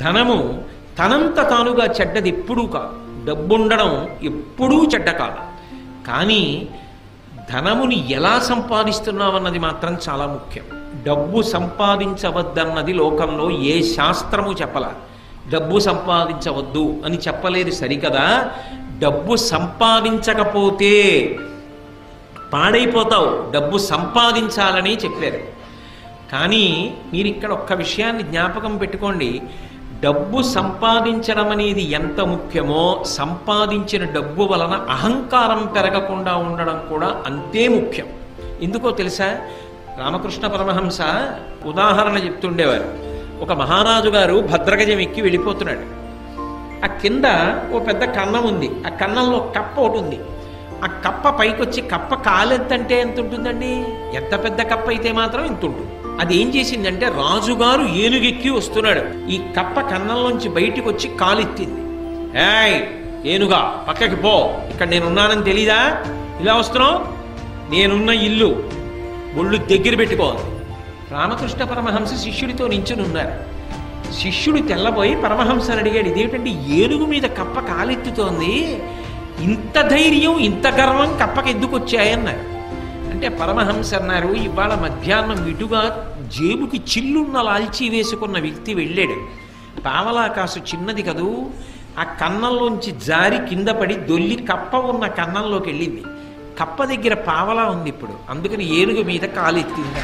ధనము తనంత తానుగా చెడ్డది ఎప్పుడూ కాదు డబ్బుండడం ఎప్పుడూ చెడ్డ కాదు కానీ ధనముని ఎలా సంపాదిస్తున్నామన్నది మాత్రం చాలా ముఖ్యం డబ్బు సంపాదించవద్దన్నది లోకంలో ఏ శాస్త్రము చెప్పలా డబ్బు సంపాదించవద్దు అని చెప్పలేదు సరికదా డబ్బు సంపాదించకపోతే పాడైపోతావు డబ్బు సంపాదించాలని చెప్పారు కానీ మీరు ఇక్కడ ఒక్క విషయాన్ని జ్ఞాపకం పెట్టుకోండి డబ్బు సంపాదించడం అనేది ఎంత ముఖ్యమో సంపాదించిన డబ్బు వలన అహంకారం పెరగకుండా ఉండడం కూడా అంతే ముఖ్యం ఎందుకో తెలుసా రామకృష్ణ పరమహంస ఉదాహరణ చెప్తుండేవారు ఒక మహారాజు గారు భద్రగజం ఎక్కి వెళ్ళిపోతున్నాడు ఆ కింద ఓ పెద్ద కన్నం ఉంది ఆ కన్నంలో కప్ప ఒకటి ఉంది ఆ కప్ప పైకొచ్చి కప్ప కాలెత్తంటే ఎంత ఉంటుందండి ఎంత పెద్ద కప్ప అయితే మాత్రం ఇంత ఉంటుంది అది ఏం చేసిందంటే రాజుగారు ఏనుగెక్కి వస్తున్నాడు ఈ కప్ప కన్నంలోంచి బయటికి వచ్చి కాలెత్తింది ఏయ్ ఏనుగా పక్కకి పో ఇక్కడ నేనున్నానని తెలీదా ఇలా వస్తున్నావు నేనున్న ఇల్లు ఒళ్ళు దగ్గర పెట్టుకోవాలి రామకృష్ణ పరమహంస శిష్యుడితో నించుని ఉన్నారు శిష్యుడు తెల్లబోయి పరమహంసని అడిగాడు ఇదేమిటంటే ఏనుగు మీద కప్ప కాలెత్తుతోంది ఇంత ధైర్యం ఇంత గర్వం కప్పకి ఎందుకు వచ్చాయన్నారు అంటే పరమహంస అన్నారు ఇవాళ మధ్యాహ్నం ఇటుగా జేబుకి చిల్లున్న లాల్చీ వేసుకున్న వ్యక్తి వెళ్ళాడు పావలా కాసు చిన్నది కదూ ఆ కన్నంలోంచి జారి కింద పడి దొల్లి కప్ప ఉన్న కన్నంలోకి వెళ్ళింది కప్ప దగ్గర పావలా ఉంది ఇప్పుడు అందుకని ఏనుగు మీద కాలెత్తింది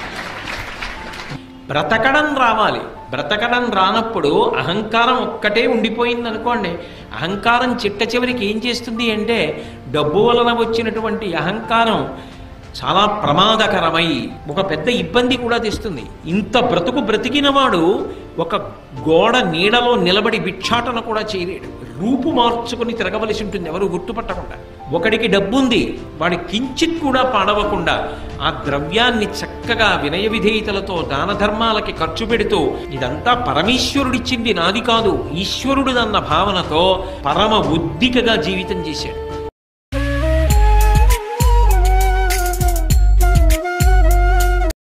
బ్రతకడం రావాలి బ్రతకడం రానప్పుడు అహంకారం ఒక్కటే ఉండిపోయింది అనుకోండి అహంకారం చిట్ట చివరికి ఏం చేస్తుంది అంటే డబ్బు వలన వచ్చినటువంటి అహంకారం చాలా ప్రమాదకరమై ఒక పెద్ద ఇబ్బంది కూడా తెస్తుంది ఇంత బ్రతుకు బ్రతికినవాడు ఒక గోడ నీడలో నిలబడి భిక్షాటన కూడా చేయలేడు రూపు మార్చుకుని తిరగవలసి ఉంటుంది ఎవరు గుర్తుపట్టకుండా ఒకడికి డబ్బుంది వాడి కించిత్ కూడా పాడవకుండా ఆ ద్రవ్యాన్ని చక్కగా వినయ విధేయతలతో దాన ధర్మాలకి ఖర్చు పెడుతూ ఇదంతా పరమేశ్వరుడిచ్చింది నాది కాదు ఈశ్వరుడిదన్న భావనతో పరమ ఉద్దికగా జీవితం చేశాడు